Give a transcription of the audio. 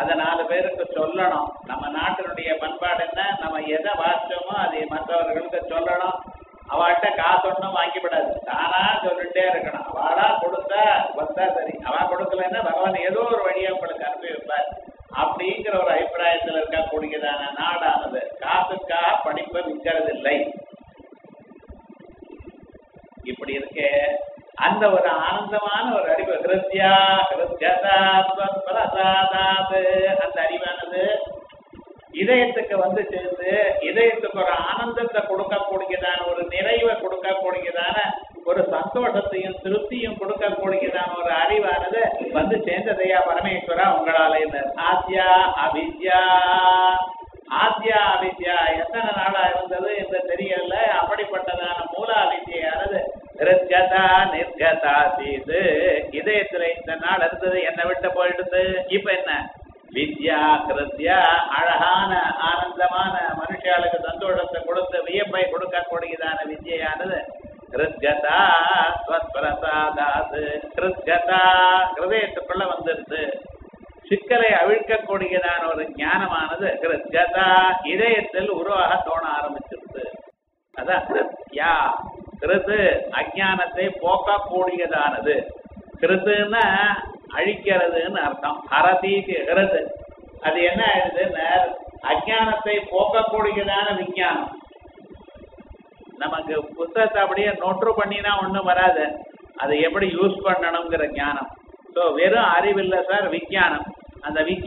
அதை நாலு பேருக்கு சொல்லணும் நம்ம நாட்டினுடைய பண்பாடு என்ன நம்ம எதை வாச்சோமோ அதை மற்றவர்களுக்கு சொல்லணும் அவள்கிட்ட காசு ஒன்றும் வாங்கிவிடாது தானா சொல்லிட்டே இருக்கணும் அவளா கொடுத்தா வந்தா சரி அவ கொடுக்கலன்னா பகவான் ஏதோ ஒரு வழியை உங்களுக்கு அனுப்பி வைப்பார் அப்படிங்கிற ஒரு அபிப்பிராயத்தில் இருக்கக்கூடியதான நாடானது காசுக்காக படிப்பை விற்கிறதில்லை இப்படி இருக்கே அந்த ஒரு ஆனந்தமான ஒரு அறிவு ஹிருத்யா ஹிருத்யதாத்வத்பரசாதாத் அந்த அறிவானது இதயத்துக்கு வந்து சேர்ந்து இதயத்துக்கு ஒரு ஆனந்தத்தை கொடுக்கக்கூடியதான ஒரு நிறைவை கொடுக்கக்கூடியதான ஒரு சந்தோஷத்தையும் திருப்தியும் கொடுக்கக்கூடியதான ஒரு அறிவானது வந்து சேர்ந்ததையா பரமேஸ்வரா உங்களால இந்த ஆத்யா அவித்யா ஆத்யா அவித்யா எத்தனை நாளா இருந்தது என்று தெரியல அப்படிப்பட்டதான மூல அவித்யானது நிர்கதா நிர்கதா செய்து இதயத்துல இந்த நாள் இருந்தது என்னை விட்டு போயிடுது இப்ப என்ன வித்யா கிருத்யா அழகான ஆனந்தமான மனுஷாளுக்கு சந்தோஷத்தை கொடுத்து வியப்பை கொடுக்கக்கூடியதான வித்யானது கிருத்கதா ஸ்வத்பிரசாதாது கிருத்கதா ஹிருதயத்துக்குள்ள வந்துருது சிக்கலை அவிழ்க்கக்கூடியதான ஒரு ஞானமானது கிருத்கதா இதயத்தில் உருவாக தோண ஆரம்பிச்சிருது அதான் கிருத்யா கிருது அஜானத்தை போக்கக்கூடியதானது கிருத்துன்னா அழிக்கிறதுன்னு அர்த்தம் ஹரதீக்கு ஹிருது அது என்ன ஆயிடுதுன்னு அஜானத்தை போக்கக்கூடியதான விஞ்ஞானம் நமக்கு புத்தகத்தை அப்படியே நொற்று பண்ணினா ஒண்ணும் வராது அதை எப்படி யூஸ் பண்ணணுங்கிற ஞானம் ஸோ வெறும் அறிவில்லை சார் விஞ்ஞானம் அந்த விஞ்ஞானம்